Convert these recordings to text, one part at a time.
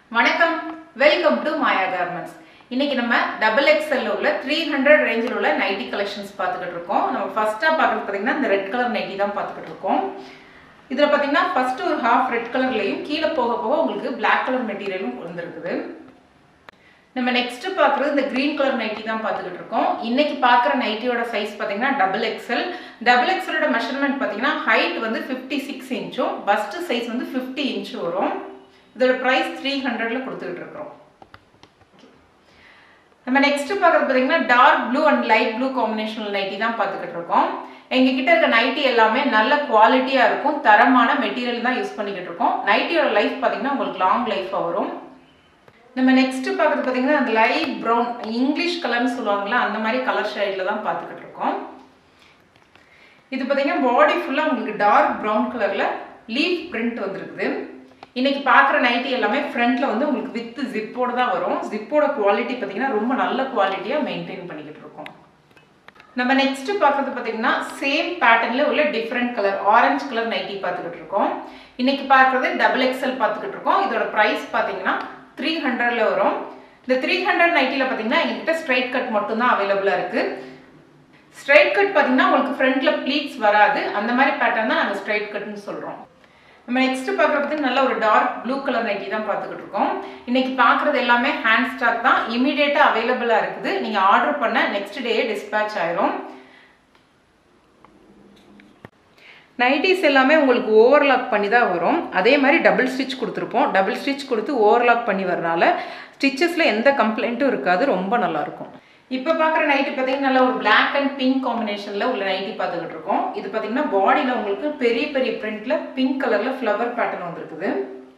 வணக்கம் welcome to Maya garments இன்னைக்கு நம்ம டபுள் எக்ஸ்எல் உள்ள த்ரீ ஹண்ட்ரட் ரேஞ்சில் உள்ள நைட்டி கலெக்ஷன்ஸ் பார்த்துக்கிட்டு இருக்கோம் நம்ம ஃபர்ஸ்ட்டாக பார்க்குறது பார்த்தீங்கன்னா இந்த ரெட் கலர் நைட்டி தான் பார்த்துக்கிட்டு இருக்கோம் இதில் பார்த்தீங்கன்னா ஃபர்ஸ்ட் ஒரு ஹாஃப் ரெட் கலர்லையும் கீழே போக போக உங்களுக்கு பிளாக் கலர் மெட்டீரியலும் வந்துருக்குது நம்ம நெக்ஸ்ட் பார்க்குறது இந்த க்ரீன் கலர் நைட்டி தான் பார்த்துக்கிட்டு இருக்கோம் இன்னைக்கு பார்க்குற நைட்டியோட சைஸ் பார்த்தீங்கன்னா டபுள் எக்ஸ்எல் டபுள் எக்ஸ்எலோட மெஷர்மெண்ட் பார்த்தீங்கன்னா ஹைட் வந்து ஃபிஃப்டி சிக்ஸ் இன்ச்சும் பஸ்ட் சைஸ் வந்து ஃபிஃப்டி இன்ச்சு வரும் இதோட ப்ரைஸ் த்ரீ ஹண்ட்ரட்ல கொடுத்துக்கிட்டு இருக்கிறோம் நம்ம நெக்ஸ்ட் பார்க்குறது பார்த்தீங்கன்னா dark blue and light blue காம்பினேஷனல் நைட்டி தான் பார்த்துக்கிட்டு இருக்கோம் எங்ககிட்ட இருக்க நைட்டி எல்லாமே நல்ல குவாலிட்டியாக இருக்கும் தரமான மெட்டீரியல் தான் யூஸ் பண்ணிக்கிட்டு இருக்கோம் நைட்டியோட லைஃப் பார்த்தீங்கன்னா உங்களுக்கு லாங் லைஃபாக வரும் நம்ம நெக்ஸ்ட் பார்க்குறது பார்த்தீங்கன்னா அந்த லைட் ப்ரௌன் இங்கிலீஷ் கலர்னு சொல்லுவாங்களா அந்த மாதிரி கலர் ஷேடில் தான் பார்த்துக்கிட்டு இருக்கோம் இது பார்த்தீங்கன்னா பாடி ஃபுல்லாக உங்களுக்கு டார்க் ப்ரௌன் கலரில் லீஃப் பிரிண்ட் வந்துருக்குது இன்னைக்கு பார்க்குற நைட்டி எல்லாமே ஃப்ரண்ட்ல வந்து உங்களுக்கு வித் ஜிப்போட தான் வரும் ஜிப்போட குவாலிட்டி பார்த்தீங்கன்னா ரொம்ப நல்ல குவாலிட்டியாக மெயின்டைன் பண்ணிக்கிட்டு இருக்கோம் நம்ம நெக்ஸ்ட் பார்க்குறது பார்த்தீங்கன்னா சேம் பேட்டர்ன்ல உள்ள different colour orange colour nighty பார்த்துக்கிட்டு இருக்கோம் இன்னைக்கு பார்க்குறது டபுள் எக்ஸ்எல் பார்த்துக்கிட்டு இருக்கோம் இதோட ப்ரைஸ் பார்த்தீங்கன்னா த்ரீ ஹண்ட்ரட்ல வரும் இந்த த்ரீ ஹண்ட்ரட் நைட்டியில் பார்த்தீங்கன்னா எங்ககிட்ட ஸ்ட்ரைட் கட் மட்டும்தான் அவைலபிளாக இருக்கு ஸ்ட்ரைட் கட் பார்த்தீங்கன்னா உங்களுக்கு ஃப்ரண்ட்ல ப்ளீட்ஸ் வராது அந்த மாதிரி பேட்டர்ன் தான் நாங்கள் ஸ்ட்ரைட் கட்னு சொல்கிறோம் நம்ம நெக்ஸ்ட் பார்க்குறது நல்ல ஒரு டார்க் ப்ளூ கலர் நைட்டி தான் பார்த்துக்கிட்டு இருக்கோம் இன்னைக்கு பார்க்குறது எல்லாமே ஹேண்ட் ஸ்டாக் தான் இமீடியட்டாக அவைலபிளாக இருக்குது நீங்கள் ஆர்டர் பண்ண நெக்ஸ்ட் டேயே டிஸ்பேச் ஆயிரும் நைட்டிஸ் எல்லாமே உங்களுக்கு ஓவர்லாக் பண்ணி தான் வரும் அதே மாதிரி டபுள் ஸ்டிச் கொடுத்துருப்போம் டபுள் ஸ்டிச் கொடுத்து ஓவர்லாக் பண்ணி வரனால ஸ்டிச்சஸில் எந்த கம்ப்ளைண்ட்டும் இருக்காது ரொம்ப நல்லாயிருக்கும் இப்போ பார்க்குற நைட்டி பார்த்தீங்கன்னா நல்ல ஒரு பிளாக் அண்ட் பிங்க் காம்பினேஷனில் உள்ள நைட்டி பார்த்துக்கிட்டு இருக்கோம் இது பார்த்தீங்கன்னா பாடியில் உங்களுக்கு பெரிய பெரிய பிரிண்ட்ல பிங்க் கலரில் ஃப்ளவர் பேட்டர்ன் வந்துருக்குது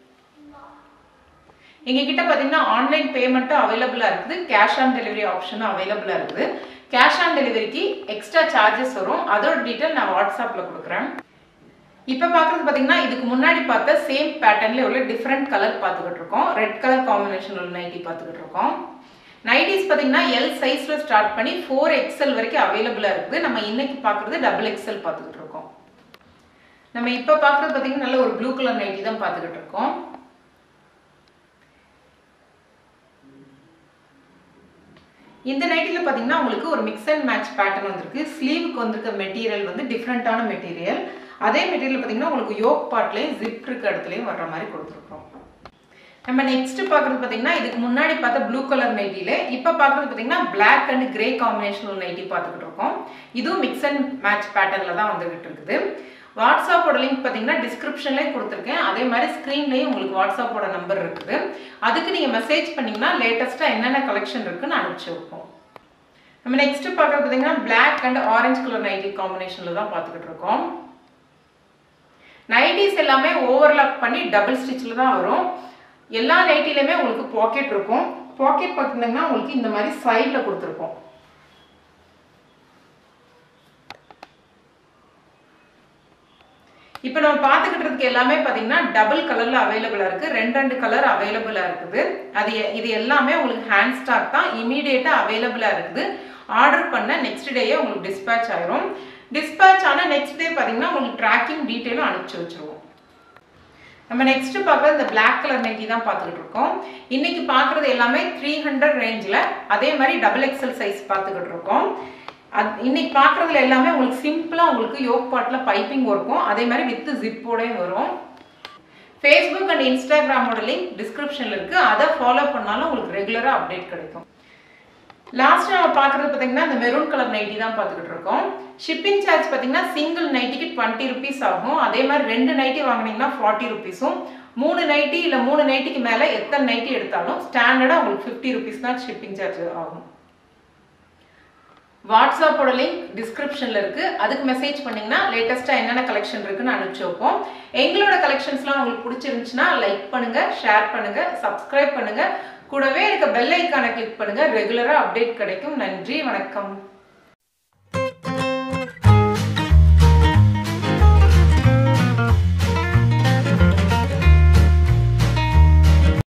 எங்ககிட்ட பார்த்தீங்கன்னா ஆன்லைன் பேமெண்ட்டும் அவைலபிளாக இருக்குது கேஷ் ஆன் டெலிவரி ஆப்ஷனும் அவைலபிளாக இருக்குது கேஷ் ஆன் டெலிவரிக்கு எக்ஸ்ட்ரா சார்ஜஸ் வரும் அதோட டீட்டெயில் நான் வாட்ஸ்அப்பில் கொடுக்குறேன் இப்போ பார்க்குறது பார்த்தீங்கன்னா இதுக்கு முன்னாடி பார்த்த சேம் பேட்டர்னில் உள்ள டிஃப்ரெண்ட் கலர் பார்த்துக்கிட்டு இருக்கோம் ரெட் கலர் காம்பினேஷன் உள்ள நைட்டி பார்த்துக்கிட்டு இருக்கோம் நைட்டிஸ் பார்த்தீங்கன்னா எல் சைஸில் ஸ்டார்ட் பண்ணி ஃபோர் எக்ஸ்எல் வரைக்கும் அவைலபிளாக இருக்குது நம்ம இன்னைக்கு பார்க்குறது டபுள் எக்ஸ்எல் பார்த்துக்கிட்டு இருக்கோம் நம்ம இப்போ பார்க்குறது பார்த்தீங்கன்னா நல்ல ஒரு ப்ளூ கலர் நைட்டி தான் பார்த்துக்கிட்டு இருக்கோம் இந்த நைட்டியில் பார்த்தீங்கன்னா உங்களுக்கு ஒரு மிக்ஸ் அண்ட் மேட்ச் பேட்டர்ன் வந்திருக்கு ஸ்லீவுக்கு வந்திருக்க மெட்டீரியல் வந்து டிஃப்ரெண்ட்டான மெட்டீரியல் அதே மெட்டீரியல் பார்த்தீங்கன்னா உங்களுக்கு யோக் பார்ட்லேயும் ஜிப் இருக்க இடத்துலையும் வர்ற மாதிரி கொடுத்துருக்கோம் நம்ம நெக்ஸ்ட் பார்க்குறது பார்த்தீங்கன்னா இதுக்கு முன்னாடி பார்த்த ப்ளூ கலர் நைட்டியில் இப்போ பார்க்குறது பார்த்தீங்கன்னா பிளாக் அண்ட் கிரே காம்பினேஷனல் நைட்டி பார்த்துக்கிட்டு இருக்கோம் இதுவும் மிக்ஸ் அண்ட் மேட்ச் பேட்டர்னில் தான் வந்துகிட்டு இருக்குது வாட்ஸ்அப்போட லிங்க் பார்த்தீங்கன்னா டிஸ்கிரிப்ஷன்லேயும் கொடுத்துருக்கேன் அதே மாதிரி ஸ்க்ரீன்லேயும் உங்களுக்கு வாட்ஸ்அப்போட நம்பர் இருக்குது அதுக்கு நீங்கள் மெசேஜ் பண்ணிங்கன்னா லேட்டஸ்ட்டாக என்னென்ன கலெக்ஷன் இருக்குன்னு அனுப்பிச்சி வைப்போம் நம்ம நெக்ஸ்ட் பார்க்குறது பார்த்தீங்கன்னா black and orange colour nighty காம்பினேஷனில் தான் பார்த்துக்கிட்டு இருக்கோம் நைட்டிஸ் எல்லாமே ஓவர்லாக் பண்ணி டபுள் ஸ்டிச்சில் தான் வரும் எல்லா நைட்டிலையுமே உங்களுக்கு பாக்கெட் இருக்கும் பாக்கெட் பார்த்தீங்கன்னா உங்களுக்கு இந்த மாதிரி சைடில் கொடுத்துருக்கோம் இப்போ நம்ம பார்த்துக்கிட்டு எல்லாமே பார்த்தீங்கன்னா டபுள் கலரில் அவைலபிளாக இருக்குது ரெண்டு ரெண்டு கலர் அவைலபிளாக இருக்குது அது இது எல்லாமே உங்களுக்கு ஹேண்ட் ஸ்டாக் தான் இமீடியட்டாக அவைலபிளாக இருக்குது ஆர்டர் பண்ண நெக்ஸ்ட் டேயே உங்களுக்கு டிஸ்பேச் ஆயிரும் டிஸ்பேச் ஆன நெக்ஸ்ட் டே பார்த்தீங்கன்னா உங்களுக்கு ட்ராக்கிங் டீட்டெயிலும் அனுப்பிச்சி வச்சிருவோம் நம்ம நெக்ஸ்ட் பார்க்குறது இந்த பிளாக் கலர் நைட்டி தான் பார்த்துக்கிட்டு இருக்கோம் இன்னைக்கு பார்க்குறது எல்லாமே த்ரீ ஹண்ட்ரட் ரேஞ்சில் அதே மாதிரி டபுள் எக்ஸல் சைஸ் பார்த்துக்கிட்டு இருக்கோம் அது இன்னைக்கு பார்க்குறதுல எல்லாமே உங்களுக்கு சிம்பிளாக உங்களுக்கு யோக் பாட்டில் பைப்பிங் இருக்கும் அதே மாதிரி வித் ஜிப்போடையும் வரும் ஃபேஸ்புக் அண்ட் இன்ஸ்டாகிராமோட லிங்க் டிஸ்கிரிப்ஷனில் இருக்குது அதை ஃபாலோ பண்ணாலும் உங்களுக்கு ரெகுலராக அப்டேட் கிடைக்கும் லாஸ்ட் நம்ம பார்க்குறது பார்த்தீங்கன்னா இந்த மெரூன் கலர் நைட்டி தான் பார்த்துக்கிட்டு இருக்கோம் ஷிப்பிங் சார்ஜ் பார்த்தீங்கன்னா சிங்கிள் நைட்டிக்கு டுவெண்ட்டி ருபீஸ் ஆகும் அதே மாதிரி ரெண்டு நைட்டி வாங்கினீங்கன்னா ஃபார்ட்டி ருபீஸும் மூணு நைட்டி இல்லை மூணு நைட்டிக்கு மேலே எத்தனை நைட்டி எடுத்தாலும் ஸ்டாண்டர்டாக உங்களுக்கு ஃபிஃப்டி ருபீஸ் தான் ஷிப்பிங் சார்ஜ் ஆகும் வாட்ஸ்அப்போட லிங்க் டிஸ்கிரிப்ஷனில் இருக்குது அதுக்கு மெசேஜ் பண்ணிங்கன்னா லேட்டஸ்ட்டாக என்னென்ன கலெக்ஷன் இருக்குன்னு அனுப்பிச்சி வைப்போம் எங்களோட கலெக்ஷன்ஸ்லாம் உங்களுக்கு பிடிச்சிருந்துச்சுன்னா லைக் பண்ணுங்கள் ஷேர் பண்ணுங்கள் சப்ஸ்கிரைப் பண்ணுங்கள் கூடவே இருக்க பெல் ஐக்கானை கிளிக் பண்ணுங்கள் ரெகுலராக அப்டேட் கிடைக்கும் நன்றி வணக்கம்